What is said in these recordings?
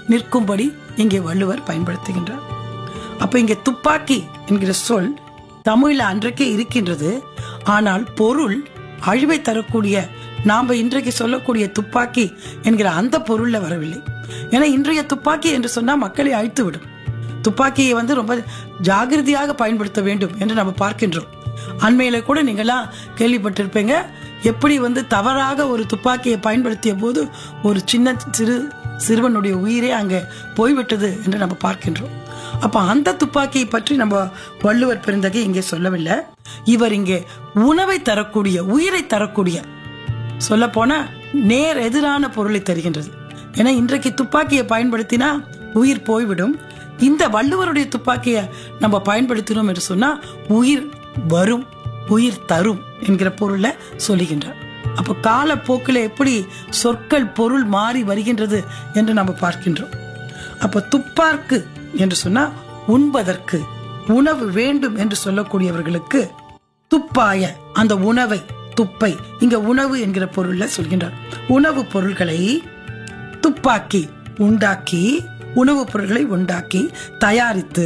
நிற்கும்படி இங்கே வள்ளுவர் பயன்படுத்துகின்றார் அப்ப இங்கே துப்பாக்கி என்கிற சொல் தமிழ்ல அன்றைக்கே இருக்கின்றது ஆனால் பொருள் அழிவை தரக்கூடிய நாம இன்றைக்கு சொல்லக்கூடிய துப்பாக்கி என்கிற அந்த பொருள்ல வரவில்லை ஏன்னா இன்றைய துப்பாக்கி என்று சொன்னா மக்களை அழித்து விடும் துப்பாக்கியை வந்து ரொம்ப ஜாகிரதையாக பயன்படுத்த வேண்டும் என்று நம்ம பார்க்கின்றோம் அண்மையில கூட நீங்களாம் கேள்விப்பட்டிருப்பீங்க எப்படி வந்து தவறாக ஒரு துப்பாக்கியை பயன்படுத்திய போது ஒரு சின்ன சிறு சிறுவனுடைய உயிரே அங்கே போய்விட்டது என்று நம்ம பார்க்கின்றோம் அப்ப அந்த துப்பாக்கியை பற்றி நம்ம வள்ளுவர் பெருந்தகை இங்கே சொல்லவில்லை இவர் இங்கே உணவை தரக்கூடிய உயிரை தரக்கூடிய சொல்ல போனா நேர் எதிரான பொருளை தருகின்றது ஏன்னா இன்றைக்கு துப்பாக்கியை பயன்படுத்தினா உயிர் போய்விடும் இந்த வள்ளுவருடைய துப்பாக்கியை நம்ம பயன்படுத்தினோம் என்று சொன்னா உயிர் வரும் உயிர் தரும் என்கிற பொருளை சொல்லுகின்றார் அப்ப காலப்போக்கில் எப்படி சொற்கள் பொருள் மாறி வருகின்றது என்று நம்ம பார்க்கின்றோம் அப்ப துப்பார்க்கு என்று சொன்னா உண்பதற்கு உணவு வேண்டும் என்று சொல்லக்கூடியவர்களுக்கு துப்பாய அந்த உணவை துப்பை இங்க உணவு என்கிற பொருள்ல சொல்கின்றார் உணவு பொருள்களை துப்பாக்கி உண்டாக்கி உணவுப் பொருட்களை உண்டாக்கி தயாரித்து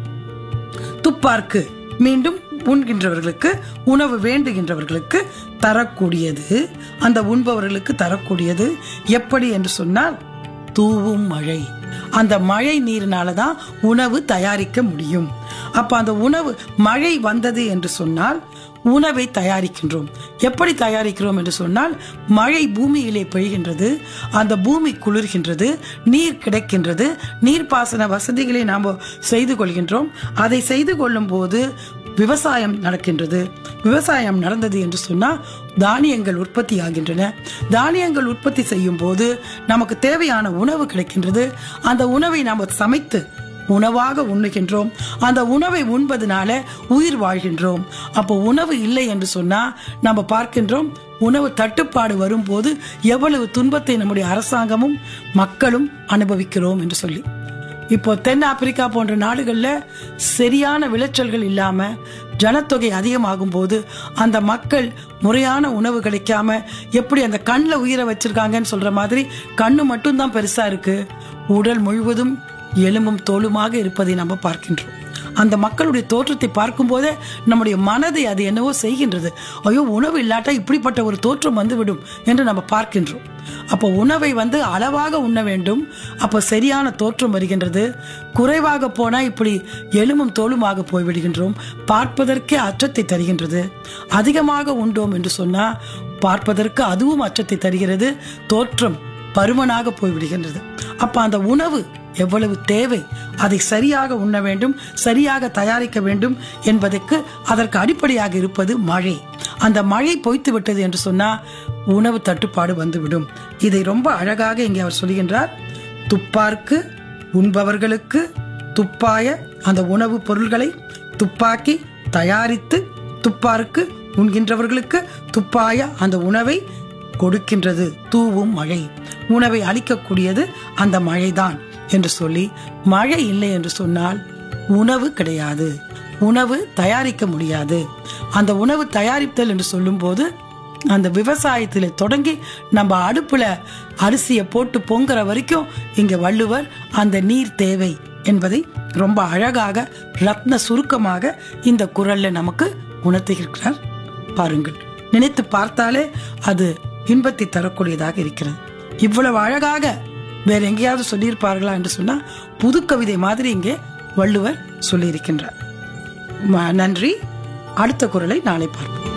துப்பார்க்கு மீண்டும் உண்கின்றவர்களுக்கு உணவு வேண்டுகின்றவர்களுக்கு தரக்கூடியது அந்த உண்பவர்களுக்கு தரக்கூடியது எப்படி என்று சொன்னால் தூவும் மழை அந்த மழை நீரினால தான் உணவு தயாரிக்க முடியும் அப்ப அந்த உணவு மழை வந்தது என்று சொன்னால் உணவை தயாரிக்கின்றோம் எப்படி தயாரிக்கிறோம் என்று சொன்னால் மழை பூமியிலே பெய்கின்றது அந்த பூமி குளிர்கின்றது நீர் கிடைக்கின்றது நீர்ப்பாசன வசதிகளை நாம் செய்து கொள்கின்றோம் அதை செய்து கொள்ளும் போது விவசாயம் நடக்கின்றது விவசாயம் நடந்தது என்று சொன்னால் தானியங்கள் உற்பத்தி ஆகின்றன தானியங்கள் உற்பத்தி செய்யும் போது நமக்கு தேவையான உணவு கிடைக்கின்றது அந்த உணவை நாம் சமைத்து உணவாக உண்ணுகின்றோம் அந்த உணவை உண்பதனால உயிர் வாழ்கின்றோம் அப்போ உணவு இல்லை என்று சொன்னா நம்ம பார்க்கின்றோம் உணவு தட்டுப்பாடு வரும்போது எவ்வளவு துன்பத்தை நம்முடைய அரசாங்கமும் மக்களும் அனுபவிக்கிறோம் என்று சொல்லி இப்போ தென் ஆப்பிரிக்கா போன்ற நாடுகள்ல சரியான விளைச்சல்கள் இல்லாம ஜனத்தொகை அதிகமாகும் போது அந்த மக்கள் முறையான உணவு கிடைக்காம எப்படி அந்த கண்ணில் உயிரை வச்சிருக்காங்கன்னு சொல்ற மாதிரி கண்ணு மட்டும்தான் பெருசா இருக்கு உடல் முழுவதும் எலும்பும் தோலுமாக இருப்பதை நம்ம பார்க்கின்றோம் அந்த மக்களுடைய தோற்றத்தை பார்க்கும்போதே நம்முடைய மனதை அது என்னவோ செய்கின்றது ஐயோ உணவு இல்லாட்டா இப்படிப்பட்ட ஒரு தோற்றம் வந்துவிடும் என்று நம்ம பார்க்கின்றோம் அப்போ உணவை வந்து அளவாக உண்ண வேண்டும் அப்போ சரியான தோற்றம் வருகின்றது குறைவாக போனா இப்படி எலும்பும் தோலுமாக போய்விடுகின்றோம் பார்ப்பதற்கே அச்சத்தை தருகின்றது அதிகமாக உண்டோம் என்று சொன்னா பார்ப்பதற்கு அதுவும் அச்சத்தை தருகிறது தோற்றம் பருமனாக போய்விடுகின்றது அப்ப அந்த உணவு எவ்வளவு தேவை அதை சரியாக உண்ண வேண்டும் சரியாக தயாரிக்க வேண்டும் என்பதற்கு அதற்கு அடிப்படையாக இருப்பது மழை அந்த மழை பொய்த்து விட்டது என்று சொன்னா உணவு தட்டுப்பாடு வந்துவிடும் இதை ரொம்ப அழகாக இங்கே அவர் சொல்கின்றார் துப்பார்க்கு உண்பவர்களுக்கு துப்பாய அந்த உணவுப் பொருள்களை துப்பாக்கி தயாரித்து துப்பாருக்கு உண்கின்றவர்களுக்கு துப்பாய அந்த உணவை கொடுக்கின்றது தூவும் மழை உணவை அளிக்கக்கூடியது அந்த மழைதான் என்று சொல்லி மழை இல்லை என்று சொன்னால் உணவு கிடையாது உணவு தயாரிக்க முடியாது அந்த உணவு தயாரித்தல் என்று சொல்லும்போது அந்த விவசாயத்தில் தொடங்கி நம்ம அடுப்புல அரிசியை போட்டு பொங்குற வரைக்கும் இங்க வள்ளுவர் அந்த நீர் தேவை என்பதை ரொம்ப அழகாக ரத்ன சுருக்கமாக இந்த குரல்ல நமக்கு உணர்த்துகிறார் பாருங்கள் நினைத்து பார்த்தாலே அது இன்பத்தை தரக்கூடியதாக இருக்கிறது இவ்வளவு அழகாக வேற எங்கேயாவது சொல்லியிருப்பார்களா என்று சொன்னா புது கவிதை மாதிரி இங்கே வள்ளுவர் சொல்லியிருக்கின்றார் ம- நன்றி அடுத்த குரலை நாளை பார்ப்போம்